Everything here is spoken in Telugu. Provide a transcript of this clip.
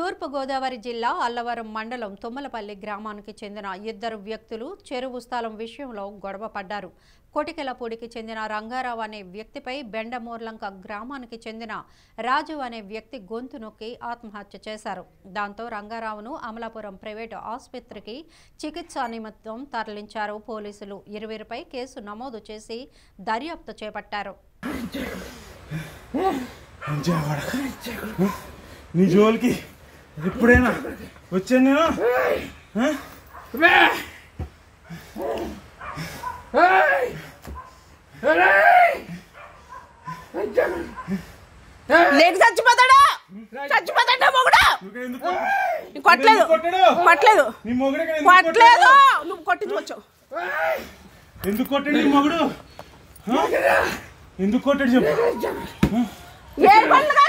తూర్పుగోదావరి జిల్లా అల్లవరం మండలం తుమ్మలపల్లి గ్రామానికి చెందిన ఇద్దరు వ్యక్తులు చెరువు స్థలం విషయంలో గొడవ పడ్డారు కొటికెలపూడికి చెందిన రంగారావు అనే వ్యక్తిపై బెండమూర్లంక గ్రామానికి చెందిన రాజు అనే వ్యక్తి గొంతు నొక్కి ఆత్మహత్య చేశారు దాంతో రంగారావును అమలాపురం ప్రైవేటు ఆసుపత్రికి చికిత్స నిమిత్తం తరలించారు పోలీసులు ఇరువురిపై కేసు నమోదు చేసి దర్యాప్తు చేపట్టారు మంచిగా వాడక. నీ జోలికి ఎప్పుడైనా వచ్చాను నేను ఆ? లేక చచ్చిపోతాడు చచ్చిపోతాడు మొగుడు నువ్వు ఎందుకు నీకు కొట్టలేదు ఎందుకు కొట్టాడు? కొట్టలేదు నీ మొగుడే కదా ఎందుకు కొట్టలేదు కొట్టాడు? నువ్వు కొట్టించుకోవచ్చు ఎందుకు కొట్టాడు నీ మొగుడు ఆ? ఎందుకు కొట్టాడు చెప్పు ఏడు పనులుగా